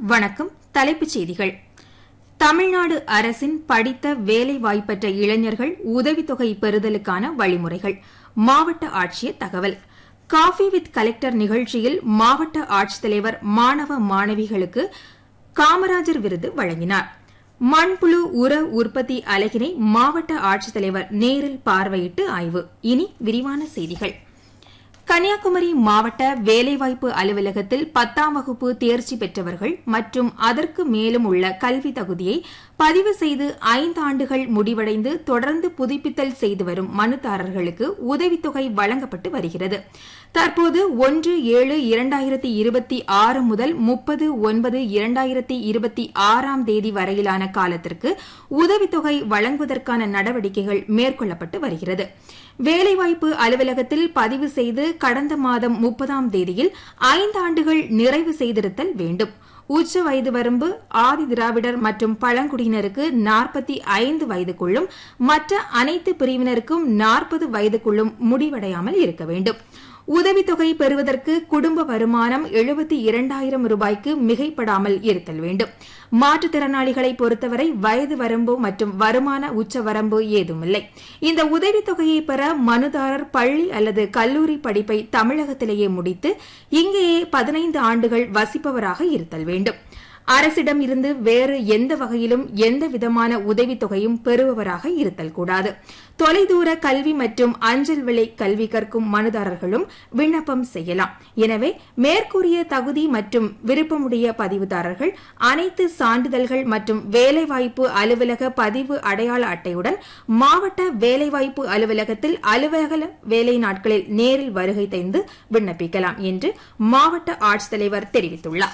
வணக்கம் தலைப்புச் செய்திகள் தமிழ்நாடு அரசின் படித்த வேலைவாய்ப்பற்ற இளைஞர்கள் உதவித்தொகை பெறுதலுக்கான வழிமுறைகள் மாவட்ட ஆட்சியர் தகவல் காஃபி வித் கலெக்டர் நிகழ்ச்சியில் மாவட்ட ஆட்சித்தலைவர் மாணவ மாணவிகளுக்கு காமராஜர் விருது வழங்கினார் மண்புழு உர உற்பத்தி அலகினை மாவட்ட ஆட்சித்தலைவர் நேரில் பார்வையிட்டு ஆய்வு இனி விரிவான செய்திகள் கன்னியாகுமரி மாவட்ட வேலைவாய்ப்பு அலுவலகத்தில் பத்தாம் வகுப்பு தேர்ச்சி பெற்றவர்கள் மற்றும் அதற்கு மேலும் உள்ள கல்வி தகுதியை பதிவு செய்து ஐந்து ஆண்டுகள் முடிவடைந்து தொடர்ந்து புதுப்பித்தல் செய்து வரும் மனுதாரர்களுக்கு உதவித்தொகை வழங்கப்பட்டு வருகிறது தற்போது ஒன்று ஏழு இரண்டாயிரத்தி இருபத்தி ஆறு முதல் முப்பது ஒன்பது இரண்டாயிரத்தி இருபத்தி ஆறாம் தேதி வரையிலான காலத்திற்கு உதவித்தொகை வழங்குவதற்கான நடவடிக்கைகள் மேற்கொள்ளப்பட்டு வருகிறது வேலைவாய்ப்பு அலுவலகத்தில் பதிவு செய்து கடந்த மாதம் முப்பதாம் தேதியில் ஐந்து ஆண்டுகள் நிறைவு செய்திருத்தல் வேண்டும் உச்ச வயது வரம்பு ஆதி திராவிடர் மற்றும் பழங்குடியினருக்கு நாற்பத்தி ஐந்து வயதுக்குள்ளும் மற்ற அனைத்து பிரிவினருக்கும் நாற்பது வயதுக்குள்ளும் முடிவடையாமல் இருக்க வேண்டும் உதவித்தொகை பெறுவதற்கு குடும்ப வருமானம் எழுபத்தி இரண்டாயிரம் ரூபாய்க்கு மிகைப்படாமல் இருத்தல் வேண்டும் மாற்றுத்திறனாளிகளை பொறுத்தவரை வயது வரம்பு மற்றும் வருமான உச்ச வரம்பு ஏதுமில்லை இந்த உதவித்தொகையை பெற மனுதாரர் பள்ளி அல்லது கல்லூரி படிப்பை தமிழகத்திலேயே முடித்து இங்கேயே பதினைந்து ஆண்டுகள் வசிப்பவராக இருத்தல் வேண்டும் அரசிடம் இருந்து வேறு எந்த வகையிலும் எந்த விதமான உதவித்தொகையும் பெறுபவராக இருத்தல் கூடாது தொலைதூர கல்வி மற்றும் அஞ்சல் விலை கல்வி கற்கும் மனுதாரர்களும் விண்ணப்பம் செய்யலாம் எனவே மேற்கூறிய தகுதி மற்றும் விருப்பமுடைய பதிவுதாரர்கள் அனைத்து சான்றிதழ்கள் மற்றும் வேலைவாய்ப்பு அலுவலக பதிவு அடையாள அட்டையுடன் மாவட்ட வேலைவாய்ப்பு அலுவலகத்தில் அலுவலக வேலை நாட்களில் நேரில் வருகை தந்து விண்ணப்பிக்கலாம் என்று மாவட்ட ஆட்சித்தலைவர் தெரிவித்துள்ளார்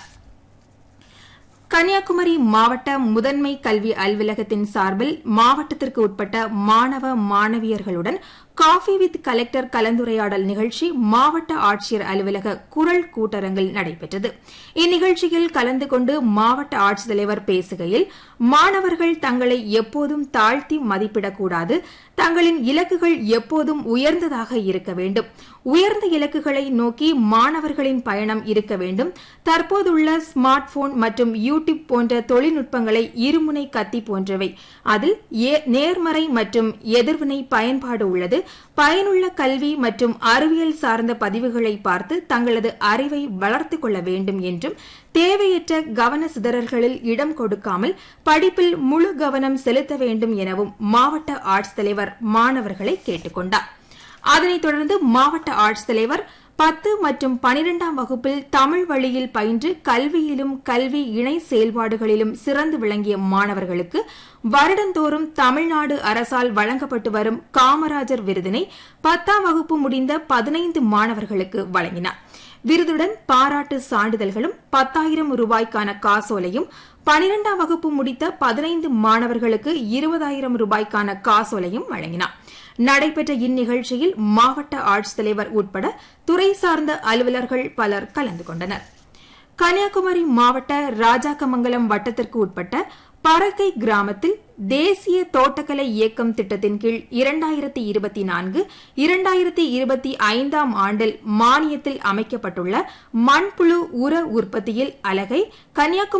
கன்னியாகுமரி மாவட்ட முதன்மை கல்வி அலுவலகத்தின் சார்பில் மாவட்டத்திற்கு உட்பட்ட மாணவ மாணவியர்களுடன் காஃபி வித் கலெக்டர் கலந்துரையாடல் நிகழ்ச்சி மாவட்ட ஆட்சியர் அலுவலக குரல் கூட்டரங்கில் நடைபெற்றது இந்நிகழ்ச்சியில் கலந்து கொண்டு மாவட்ட ஆட்சித்தலைவர் பேசுகையில் மாணவர்கள் தங்களை எப்போதும் தாழ்த்தி மதிப்பிடக்கூடாது தங்களின் இலக்குகள் எப்போதும் உயர்ந்ததாக இருக்க வேண்டும் உயர்ந்த இலக்குகளை நோக்கி மாணவர்களின் பயணம் இருக்க வேண்டும் தற்போதுள்ள ஸ்மார்ட் போன் மற்றும் யூடியூப் போன்ற தொழில்நுட்பங்களை இருமுனை கத்தி போன்றவை அதில் நேர்மறை மற்றும் எதிர்வினை பயன்பாடு உள்ளது பயனுள்ள கல்வி மற்றும் அறிவியல் சார்ந்த பதிவுகளை பார்த்து தங்களது அறிவை வளர்த்துக் கொள்ள வேண்டும் என்றும் தேவையற்ற கவன சிதறல்களில் இடம் கொடுக்காமல் படிப்பில் முழு கவனம் செலுத்த வேண்டும் எனவும் மாவட்ட ஆட்சித்தலைவர் மாணவர்களை கேட்டுக் கொண்டார் அதனைத் தொடர்ந்து மாவட்ட ஆட்சித்தலைவர் பத்து மற்றும் பனிரெண்டாம் வகுப்பில் தமிழ் வழியில் பயின்று கல்வியிலும் கல்வி இணை செயல்பாடுகளிலும் சிறந்து விளங்கிய மாணவர்களுக்கு வருடந்தோறும் தமிழ்நாடு அரசால் வழங்கப்பட்டு வரும் காமராஜர் விருதினை பத்தாம் வகுப்பு முடிந்த பதினைந்து மாணவர்களுக்கு வழங்கினார் விருதுடன் பாராட்டு சான்றிதழ்களும் பத்தாயிரம் ரூபாய்க்கான காசோலையும் பனிரெண்டாம் வகுப்பு முடித்த பதினைந்து மாணவர்களுக்கு இருபதாயிரம் ரூபாய்க்கான காசோலையும் வழங்கினார் நடைபெற்ற இந்நிகழ்ச்சியில் மாவட்ட ஆட்சித்தலைவர் உட்பட துறை சார்ந்த அலுவலர்கள் பலர் கலந்து கொண்டனர் கன்னியாகுமரி மாவட்ட ராஜாக்கமங்கலம் வட்டத்திற்கு உட்பட்ட பறக்கை கிராமத்தில் தேசிய தோட்டக்கலை இயக்கம் திட்டத்தின் கீழ் இரண்டாயிரத்தி இருபத்தி நான்கு இரண்டாயிரத்தி இருபத்தி ஐந்தாம் ஆண்டில் மானியத்தில் அமைக்கப்பட்டுள்ள மண்புழு உர உற்பத்தியில் அலகை கன்னியாகுமரி